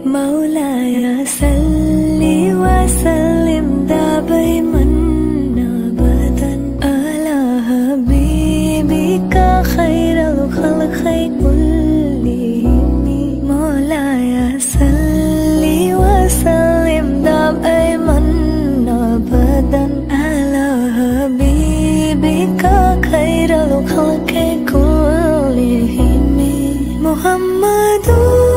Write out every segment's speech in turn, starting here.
مولاي صل وسلم دائما ابدا على حبيبك خير الخلق كلهم مولاي صل وسلم دائما ابدا على حبيبك خير الخلق كلهم محمد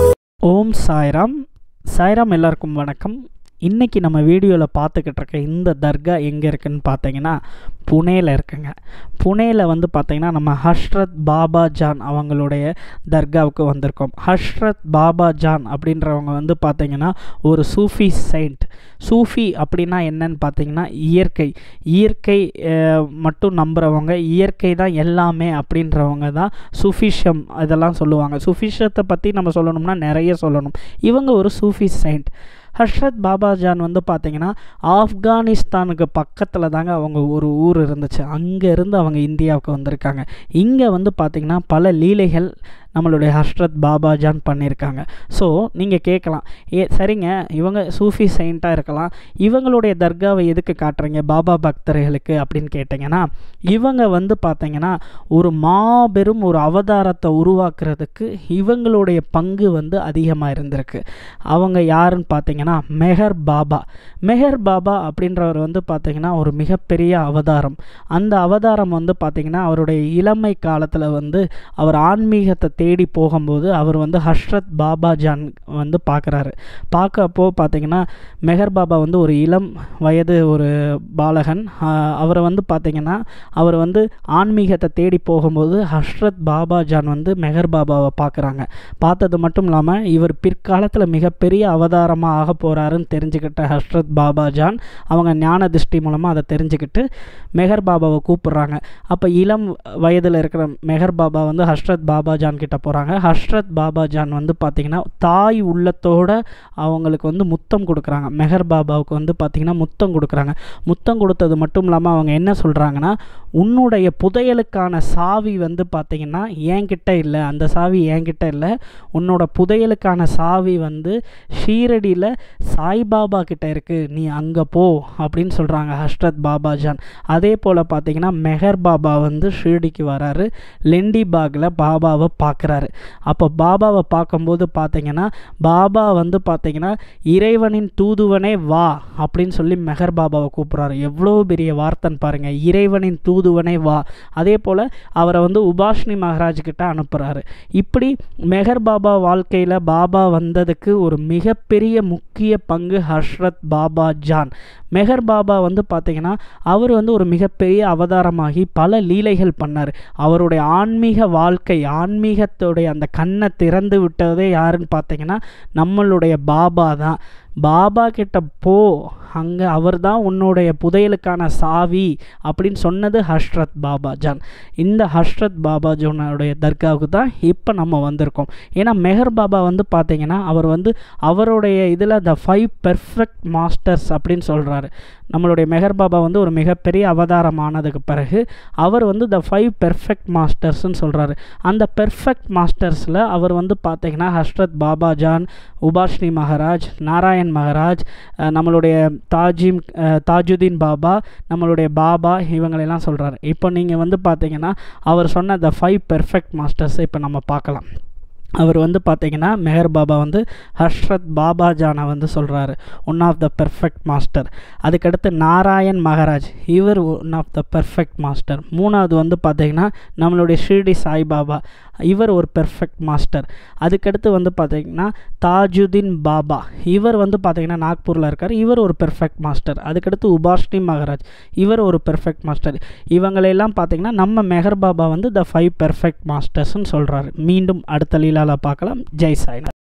ஓம் சாய்ராம் சாய்ராம் எல்லாருக்கும் வணக்கம் இன்றைக்கி நம்ம வீடியோவில் பார்த்துக்கிட்டு இருக்க இந்த தர்கா எங்கே இருக்குன்னு பார்த்தீங்கன்னா புனேல இருக்குங்க புனேல வந்து பார்த்தீங்கன்னா நம்ம ஹஷ்ரத் பாபா ஜான் அவங்களுடைய தர்காவுக்கு வந்திருக்கோம் ஹஷ்ரத் பாபா ஜான் அப்படின்றவங்க வந்து பார்த்தீங்கன்னா ஒரு சூஃபி செயிண்ட் சூஃபி அப்படின்னா என்னன்னு பார்த்தீங்கன்னா இயற்கை இயற்கை அஹ், மட்டும் நம்புகிறவங்க இயற்கை தான் எல்லாமே அப்படின்றவங்க தான் சுஃபிஷம் இதெல்லாம் சொல்லுவாங்க சுஃபிஷத்தை பற்றி நம்ம சொல்லணும்னா நிறைய சொல்லணும் இவங்க ஒரு சூஃபி செயிண்ட் ஹஷ்ரத் பாபாஜான் வந்து பார்த்தீங்கன்னா ஆப்கானிஸ்தானுக்கு பக்கத்தில் தாங்க அவங்க ஒரு ஊர் இருந்துச்சு அங்கேருந்து அவங்க இந்தியாவுக்கு வந்திருக்காங்க இங்கே வந்து பார்த்திங்கன்னா பல லீலைகள் நம்மளுடைய ஹஷ்ரத் பாபாஜான் பண்ணியிருக்காங்க ஸோ நீங்கள் கேட்கலாம் ஏ சரிங்க இவங்க சூஃபி செயிண்ட்டாக இருக்கலாம் இவங்களுடைய தர்காவை எதுக்கு காட்டுறீங்க பாபா பக்தர்களுக்கு அப்படின்னு கேட்டிங்கன்னா இவங்க வந்து பார்த்தீங்கன்னா ஒரு மாபெரும் ஒரு அவதாரத்தை உருவாக்குறதுக்கு இவங்களுடைய பங்கு வந்து அதிகமாக இருந்திருக்கு அவங்க யாருன்னு பார்த்தீங்கன்னா மெஹர் பாபா மெஹர் பாபா அப்படின்றவர் வந்து பார்த்தீங்கன்னா ஒரு மிகப்பெரிய அவதாரம் அந்த அவதாரம் வந்து பார்த்தீங்கன்னா அவருடைய இளமை காலத்தில் வந்து அவர் ஆன்மீகத்தை தேடி போகும்போது அவர் வந்து ஹஷ்ரத் பாபா ஜான் வந்து பார்க்குறாரு பார்க்கப்போ பார்த்தீங்கன்னா மெஹர் பாபா வந்து ஒரு இளம் வயது ஒரு பாலகன் ஆஹ் அவரை வந்து பார்த்தீங்கன்னா அவர் வந்து ஆன்மீகத்தை தேடி போகும்போது ஹஷ்ரத் பாபா ஜான் வந்து மெஹர் பாபாவை பார்க்குறாங்க பார்த்தது மட்டும் இல்லாமல் இவர் பிற்காலத்தில் மிகப்பெரிய அவதாரமாக ஆக போகிறாருன்னு தெரிஞ்சுக்கிட்ட ஹஷ்ரத் பாபா ஜான் அவங்க ஞான திருஷ்டி மூலமாக அதை தெரிஞ்சுக்கிட்டு மெஹர் பாபாவை கூப்பிடுறாங்க அப்போ இளம் வயதில் இருக்கிற மெஹர் பாபா வந்து ஹஷ்ரத் பாபா ஜான் கிட்ட போகிறாங்க ஹஷ்ரத் பாபா ஜான் வந்து பார்த்திங்கன்னா தாய் உள்ளத்தோட அவங்களுக்கு வந்து முத்தம் கொடுக்குறாங்க மெஹர் பாபாவுக்கு வந்து பார்த்திங்கன்னா முத்தம் கொடுக்குறாங்க முத்தம் கொடுத்தது மட்டும் இல்லாமல் அவங்க என்ன சொல்கிறாங்கன்னா உன்னுடைய புதையலுக்கான சாவி வந்து பார்த்திங்கன்னா என்கிட்ட இல்லை அந்த சாவி என்கிட்ட இல்லை உன்னோட புதையலுக்கான சாவி வந்து ஷீரடியில் சாய்பாபா கிட்ட இருக்குது நீ அங்கே போ அப்படின்னு சொல்கிறாங்க ஹஷ்ரத் பாபா ஜான் அதே போல் பார்த்தீங்கன்னா மெஹர் பாபா வந்து ஷீரடிக்கு வராரு லெண்டி பாகில் பாபாவை பார்க்குறாரு அப்போ பாபாவை பார்க்கும்போது பார்த்தீங்கன்னா பாபா வந்து பார்த்தீங்கன்னா இறைவனின் தூதுவனே வா அப்படின்னு சொல்லி மெஹர் பாபாவை கூப்பிட்றாரு எவ்வளோ பெரிய வார்த்தைன்னு பாருங்கள் இறைவனின் தூதுவனே வா அதே போல் அவரை வந்து உபாஷ்னி மகாராஜ் கிட்ட அனுப்புகிறாரு இப்படி மெஹர் பாபா வாழ்க்கையில் பாபா வந்ததுக்கு ஒரு மிகப்பெரிய முக்கிய பங்கு ஹஷ்ரத் பாபா ஜான் மெஹர் பாபா வந்து பார்த்தீங்கன்னா அவர் வந்து ஒரு மிகப்பெரிய அவதாரமாகி பல லீலைகள் பண்ணார் அவருடைய ஆன்மீக வாழ்க்கை ஆன்மீகத்துடைய அந்த கண்ணை திறந்து விட்டதே யாருன்னு பார்த்தீங்கன்னா நம்மளுடைய பாபா தான் பாபா கிட்ட போ அங்கே அவர் தான் உன்னுடைய புதையலுக்கான சாவி அப்படின்னு சொன்னது ஹஷ்ரத் பாபா ஜான் இந்த ஹஷ்ரத் பாபா ஜானுடைய தர்காவுக்கு தான் இப்போ நம்ம வந்திருக்கோம் ஏன்னா மெஹர் பாபா வந்து பார்த்தீங்கன்னா அவர் வந்து அவருடைய இதில் த ஃபைவ் பெர்ஃபெக்ட் மாஸ்டர்ஸ் அப்படின்னு சொல்கிறாரு நம்மளுடைய மெஹர் பாபா வந்து ஒரு மிகப்பெரிய அவதாரம் ஆனதுக்கு பிறகு அவர் வந்து த ஃபைவ் பெர்ஃபெக்ட் மாஸ்டர்ஸ்னு சொல்கிறாரு அந்த பெர்ஃபெக்ட் மாஸ்டர்ஸில் அவர் வந்து பார்த்தீங்கன்னா ஹஷ்ரத் பாபா ஜான் உபாஷ்னி மகாராஜ் நாராயண் மகாராஜ் அஹ் நம்மளுடைய தாஜிம் அஹ் தாஜுதீன் பாபா நம்மளுடைய பாபா இவங்களெல்லாம் சொல்கிறாரு இப்போ நீங்கள் வந்து பார்த்தீங்கன்னா அவர் சொன்ன த ஃபைவ் பெர்ஃபெக்ட் மாஸ்டர்ஸை இப்போ நம்ம பார்க்கலாம் அவர் வந்து பார்த்தீங்கன்னா மெஹர் பாபா வந்து ஹஷ்ரத் பாபா ஜானை வந்து சொல்கிறாரு one of the perfect master அதுக்கடுத்து நாராயண் மகாராஜ் இவர் one of the perfect master மூணாவது வந்து பார்த்தீங்கன்னா நம்மளுடைய ஷிர்டி சாய்பாபா இவர் ஒரு பெர்ஃபெக்ட் மாஸ்டர் அதுக்கடுத்து வந்து பார்த்தீங்கன்னா தாஜுதீன் பாபா இவர் வந்து பார்த்தீங்கன்னா நாக்பூரில் இருக்கார் இவர் ஒரு பெர்ஃபெக்ட் மாஸ்டர் அதுக்கடுத்து உபாஷ்னி மகாராஜ் இவர் ஒரு பெர்ஃபெக்ட் மாஸ்டர் இவங்களெல்லாம் பார்த்தீங்கன்னா நம்ம மெஹர் பாபா வந்து த ஃபைவ் பெர்ஃபெக்ட் மாஸ்டர்ஸ்னு சொல்கிறாரு மீண்டும் அடுத்த லீலாவில் பார்க்கலாம் ஜெய் சாய்நாத்